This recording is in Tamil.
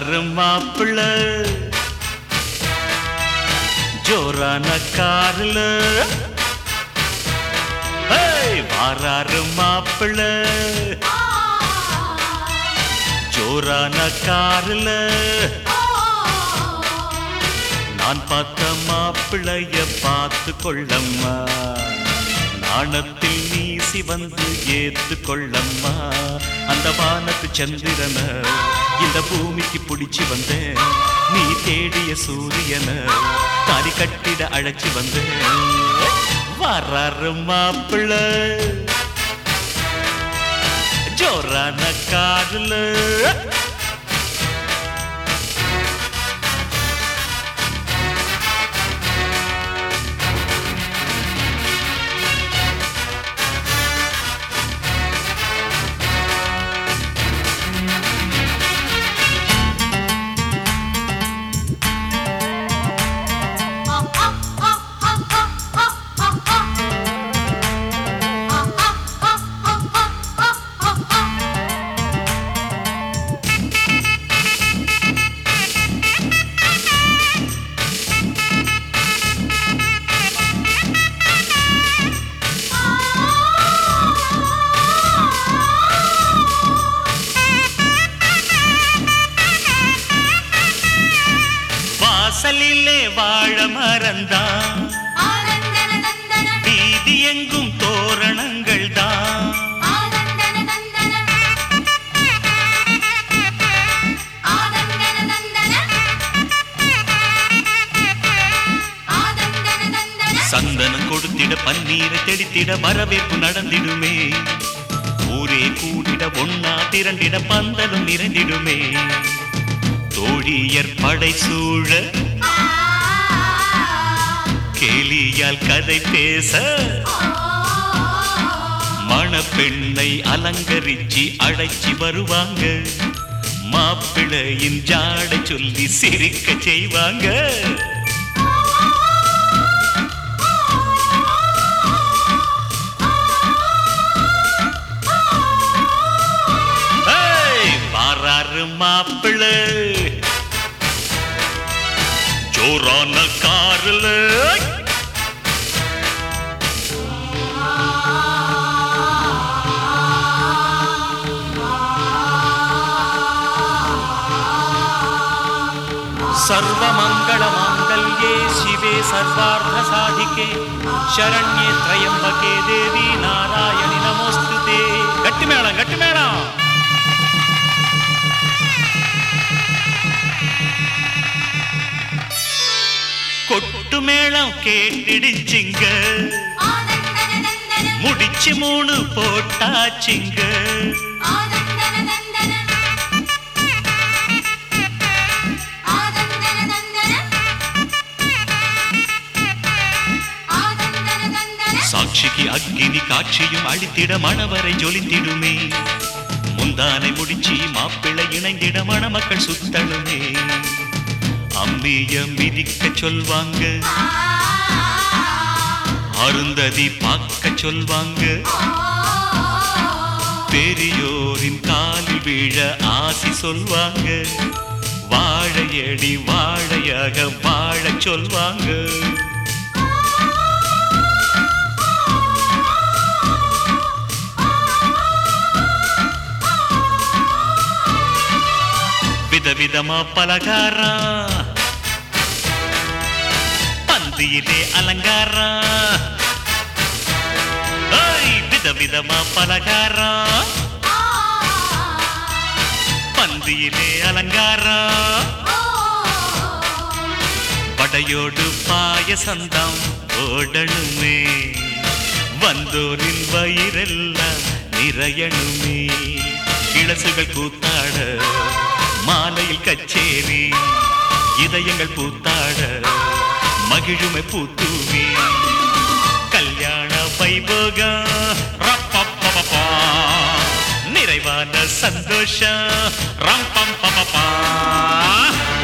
வாராரு மாப்பிள்ள ஜோரான காருல ஏய், வாராரு மாப்பிள்ள ஜோரான காருல நான் பார்த்த மாப்பிள்ளைய பார்த்து கொள்ளம்மா நாணத்தில் நீ சிவந்து ஏத்து கொள்ளம்மா அந்த வானத்து சந்திரன இந்த பூமிக்கு பிடிச்சு வந்தேன் நீ தேடிய சூரியன தாரி கட்டிட அழைச்சு வந்தேன் வர்றாரு மாப்பிள்ள ஜோரான காதுல வாசலிலே வாழ மறந்தான் வீதி எங்கும் தோரணங்கள் தான் சந்தனம் கொடுத்திட பன்னீரை தெளித்திட வரவேற்பு நடந்திடுமே ஊரே கூடிட ஒன்னா திரண்டிட பந்தலும் நிறைந்திடுமே தோழியர் படை சூழ கேலியால் கதை பேச மணப்பெண்ணை அலங்கரிச்சு அழைச்சி வருவாங்க மாப்பிள்ளையின் ஜாட சொல்லி சிரிக்க செய்வாங்க ஏய், வாராரு மாப்பிள்ள ஜோரான காருல சர்வமங்கள மாங்கல்யே சிவே சர்வார்த்த சாதிகே சரண்யே திரையம்பகே தேவி நாராயணி நமோஸ்துதே கட்டி மேளம் கட்டி மேளம் கொட்டு மேளம் கேட்டிடுச்சிங்க முடிச்சு மூணு போட்டாச்சிங்க சாட்சிக்கு அக்கினி காட்சியும் அழித்திட மணவரை ஜொலித்திடுமே முந்தானை முடிச்சு மாப்பிள்ளை இணைந்திட மணமக்கள் சுத்தணுமே அம்மிய மிதிக்க சொல்வாங்க அருந்ததி பார்க்க சொல்வாங்க பெரியோரின் காலில் வீழ ஆசி சொல்வாங்க வாழையடி வாழையாக வாழச் சொல்வாங்க விதவிதமா பலகாரம் பந்தியிலே அலங்காரம் ஏய், விதவிதமா பலகாரம் பந்தியிலே அலங்காரம் படையோடு பாயசந்தம் ஓடணுமே வந்தோரின் வயிறெல்லாம் நிறையணுமே இளசுகள் கூத்தாட மாலையில் கச்சேரி இதயங்கள் பூத்தாட மகிழுமை பூத்தூவி கல்யாண வைபோகம் ரப்பப்பப்பப்பா. நிறைவான சந்தோஷம் ரம் பம் பப்பப்பா.